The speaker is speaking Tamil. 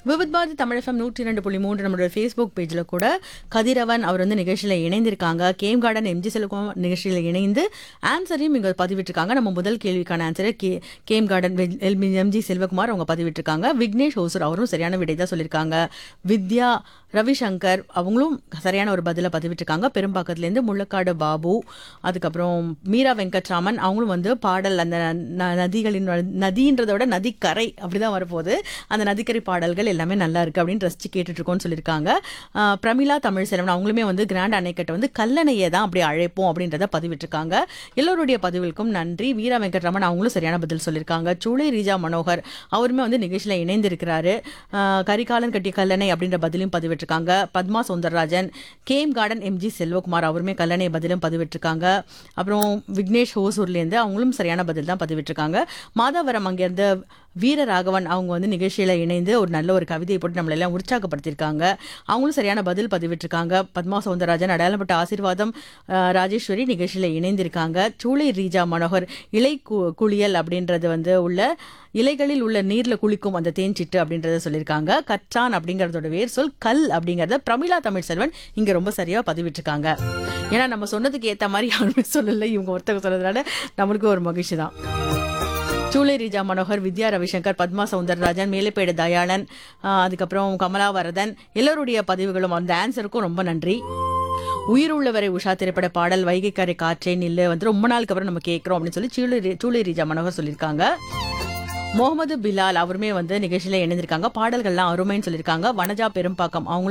விவித் பாரதி தமிழ் எஃப்எம் நூற்றி ரெண்டு புள்ளி மூன்று நம்மளோட ஃபேஸ்புக் பேஜில் கூட கதிரவன் அவர் வந்து நிகழ்ச்சியில் இணைந்திருக்காங்க கேம் கார்டன் எம்ஜி செல்வம் நிகழ்ச்சியில் இணைந்து ஆன்சரையும் இங்கே பதிவிட்டிருக்காங்க நம்ம முதல் கேள்விக்கான ஆன்சரை கே கேம் கார்டன் வெ- எல்- எம்ஜி செல்வகுமார் அவங்க பதிவிட்டிருக்காங்க விக்னேஷ் ஹோசூர் அவரும் சரியான விடை தான் சொல்லியிருக்காங்க வித்யா ரவிசங்கர் அவங்களும் சரியான ஒரு பதிலை பதிவிட்டிருக்காங்க பெரும்பாக்கத்துலேருந்து முள்ளக்காடு பாபு அதுக்கப்புறம் மீரா வெங்கட்ராமன் அவங்களும் வந்து பாடல் அந்த ந- நதிகளின் வ- நதின்றதை விட நதிக்கரை அப்படிதான் வரப்போகுது அந்த நதிக்கரை பாடல்கள் எல்லாமே நல்லா இருக்கு அப்படின்னு ரசிச்சு கேட்டுட்டு இருக்கோம்னு சொல்லியிருக்காங்க ஆஹ் பிரமிளா தமிழ் செல்வன் அவங்களுமே வந்து கிராண்ட் அணைக்கட்டை வந்து கல்லணையை தான் அப்படி அழைப்போம் அப்படின்றத பதிவிட்டிருக்காங்க எல்லோருடைய பதிவுகளுக்கும் நன்றி வீரா வெங்கட்ராமன் அவங்களும் சரியான பதில் சொல்லியிருக்காங்க சூளை ரீஜா மனோகர் அவருமே வந்து நிகழ்ச்சியில் இணைந்திருக்கிறாரு ஆஹ் கரிகாலன் கட்டிய கல்லணை அப்படின்ற பதிலையும் பதிவிட்டிருக்காங்க Padma Sundararajan gem garden MG Selvakumar அவருமே கல்லணை பதிலும் பதிவிட்டிருக்காங்க அப்புறம் விக்னேஷ் ஹோசூர்லேருந்து அவங்களும் சரியான பதில் தான் பதிவிட்டிருக்காங்க மாதாவரம் அங்கேருந்து வீரராகவன் அவங்க வந்து நிகழ்ச்சியில் இணைந்து ஒரு நல்ல ஒரு கவிதையை போட்டு நம்மளை எல்லாம் உற்சாகப்படுத்தியிருக்காங்க அவங்களும் சரியான பதில் பதிவிட்டிருக்காங்க பத்மா சவுந்தரராஜன் அடையாளப்பட்ட ஆசீர்வாதம் அஹ், ராஜேஸ்வரி நிகழ்ச்சியில் இணைந்திருக்காங்க சூளை ரீஜா மனோகர் இலை கு- குளியல் அப்படின்றது வந்து உள்ள இலைகளில் உள்ள நீர்ல குளிக்கும் அந்த தேன்சிட்டு அப்படின்றத சொல்லியிருக்காங்க கற்றான் அப்படிங்கறதோட வேர் சொல் கல் அப்படிங்கறத பிரமிளா தமிழ் செல்வன் இங்க ரொம்ப சரியா பதிவிட்டிருக்காங்க ஏன்னா நம்ம சொன்னதுக்கு ஏத்த மாதிரி யாருமே சொல்லல இவங்க ஒருத்தவங்க சொன்னதுனால நம்மளுக்கு ஒரு மகிழ்ச்சி தான் சூளை ரீஜா மனோகர் வித்யா ரவிசங்கர் பத்மா சவுந்தரராஜன் மேலைப்பேடு தயாளன் ஆஹ் அதுக்கப்புறம் கமலாவரதன் எல்லோருடைய பதிவுகளும் அந்த ஆன்சருக்கும் ரொம்ப நன்றி உயிர் உள்ளவரை உஷா திரைப்பட பாடல் வைகைக்கரை காற்றே நில்லு வந்து ரொம்ப நாளுக்கு அப்புறம் நம்ம கேட்குறோம் அப்படின்னு சொல்லி சூளை ரீ- சூளை ரீஜா மனோகர் சொல்லியிருக்காங்க முகமது பிலால் அவருமே வந்து நிகழ்ச்சியில் இணைந்திருக்காங்க பாடல்கள்லாம் அருமைன்னு சொல்லியிருக்காங்க வனஜா பெரும்பாக்கம் அவங்களும்